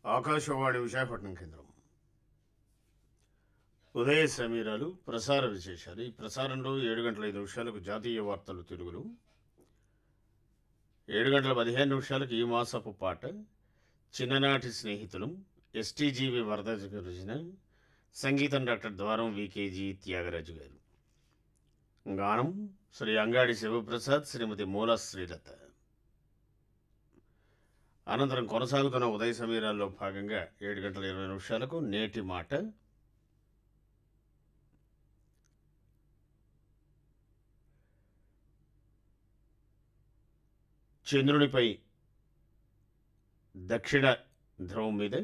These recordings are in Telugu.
ఆకాశవాణి విశాఖపట్నం కేంద్రం ఉదయ సమీరాలు ప్రసార విశేషాలు ఈ ప్రసారంలో ఏడు గంటల ఐదు నిమిషాలకు జాతీయ వార్తలు తెలుగులు ఏడు గంటల పదిహేను నిమిషాలకు ఈ మాసపు పాట చిన్ననాటి స్నేహితులు ఎస్టీజీవి వరద గురించిన సంగీతం డాక్టర్ ద్వారం వికేజీ త్యాగరాజు గారు గానం శ్రీ అంగాడి శివప్రసాద్ శ్రీమతి మూల శ్రీలత అనంతరం కొనసాగుతున్న ఉదయ సమీరాల్లో భాగంగా ఏడు గంటల ఇరవై నిమిషాలకు నేటి మాట చంద్రునిపై దక్షిణ ధ్రువం మీద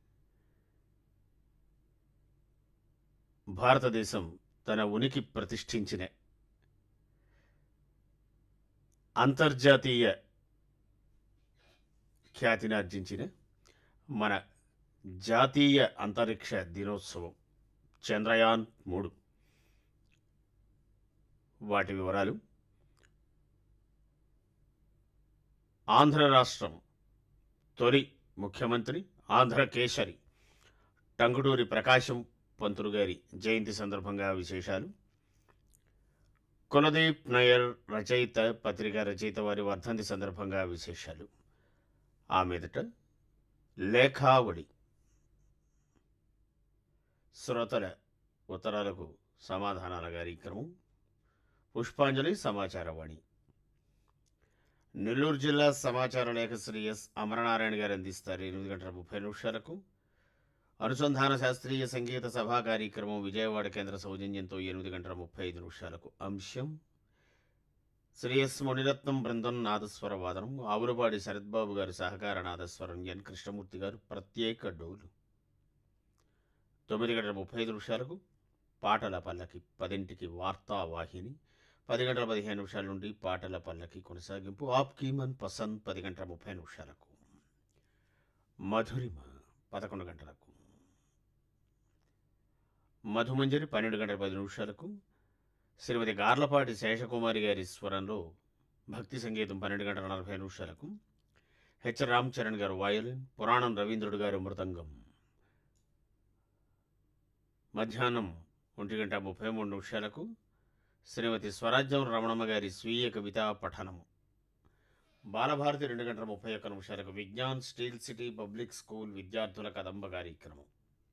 భారతదేశం తన ఉనికి ప్రతిష్ఠించిన అంతర్జాతీయ ఖ్యాతినార్జించిన మన జాతీయ అంతరిక్ష దినోత్సవం చంద్రయాన్ మూడు వాటి వివరాలు ఆంధ్ర రాష్ట్రం తొలి ముఖ్యమంత్రి ఆంధ్ర కేసరి టంగుటూరి ప్రకాశం పంతులు గారి జయంతి సందర్భంగా విశేషాలు కులదీప్ నయర్ రచయిత పత్రిక రచయిత వారి వర్ధంతి సందర్భంగా విశేషాలు ఆ మీదట లేఖావళి శ్రోతల ఉత్తరాలకు సమాధానాల కార్యక్రమం పుష్పాంజలి సమాచారవాణి నెల్లూరు జిల్లా సమాచార లేఖ శ్రీ ఎస్ అమరనారాయణ గారు అందిస్తారు ఎనిమిది గంటల ముప్పై నిమిషాలకు అనుసంధాన శాస్త్రీయ సంగీత సభా కార్యక్రమం విజయవాడ కేంద్ర సౌజన్యంతో ఎనిమిది గంటల ముప్పై ఐదు నిమిషాలకు అంశం శ్రీ ఎస్ మునిరత్నం బృందం నాదస్వర వాదనం ఆవులపాడి శరత్బాబు గారి సహకార నాదస్వరం ఎన్ కృష్ణమూర్తి గారు ప్రత్యేక డోలు తొమ్మిది గంటల ముప్పై ఐదు నిమిషాలకు పాటల పల్లకి పదింటికి వార్తా వాహిని పది గంటల పదిహేను నిమిషాల నుండి పాటల పల్లకి కొనసాగింపు ఆప్ కీమన్ పసంద్ పది గంటల ముప్పై నిమిషాలకు మధురిమ పదకొండు గంటలకు మధుమంజరి పన్నెండు గంటల పది నిమిషాలకు శ్రీమతి గార్లపాటి శేషకుమారి గారి స్వరంలో భక్తి సంగీతం పన్నెండు గంటల నలభై నిమిషాలకు హెచ్ రామ్ చరణ్ గారు వయలిన్ పురాణం రవీంద్రుడు గారు మృదంగం మధ్యాహ్నం ఒంటి గంట ముప్పై మూడు నిమిషాలకు శ్రీమతి స్వరాజ్యం రమణమ్మ గారి స్వీయ కవితా పఠనము బాలభారతి రెండు గంటల ముప్పై ఒక్క నిమిషాలకు Vignan steel city public school విద్యార్థుల కదంబ కార్యక్రమం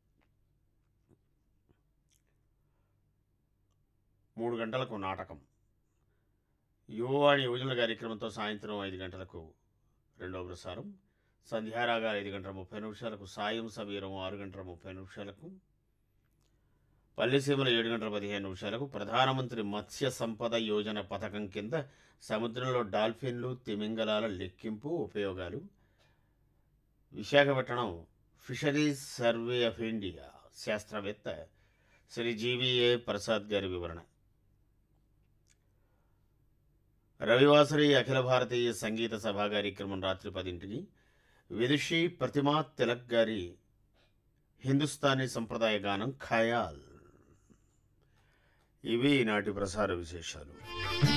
మూడు గంటలకు నాటకం యువవాణి యువజనుల కార్యక్రమంతో సాయంత్రం ఐదు గంటలకు రెండవ ప్రసారం సంధ్యారాగాలు ఐదు గంటల ముప్పై నిమిషాలకు సాయం సమీరం ఆరు గంటల ముప్పై నిమిషాలకు పల్లెసీమల ఏడు గంటల పదిహేను నిమిషాలకు ప్రధానమంత్రి మత్స్య సంపద యోజన పథకం కింద సముద్రంలో డాల్ఫిన్లు తిమింగలాల లెక్కింపు ఉపయోగాలు Visakhapatnam fisheries survey of India శాస్త్రవేత్త శ్రీ జీవీఏ ప్రసాద్ గారి వివరణ రవివాసరి అఖిల భారతీయ సంగీత సభా కార్యక్రమం రాత్రి పదింటికి విదుషి ప్రతిమా తిలక్ గారి హిందుస్థానీ సంప్రదాయ గానం ఖయాల్ ఇవి ఈనాటి ప్రసార విశేషాలు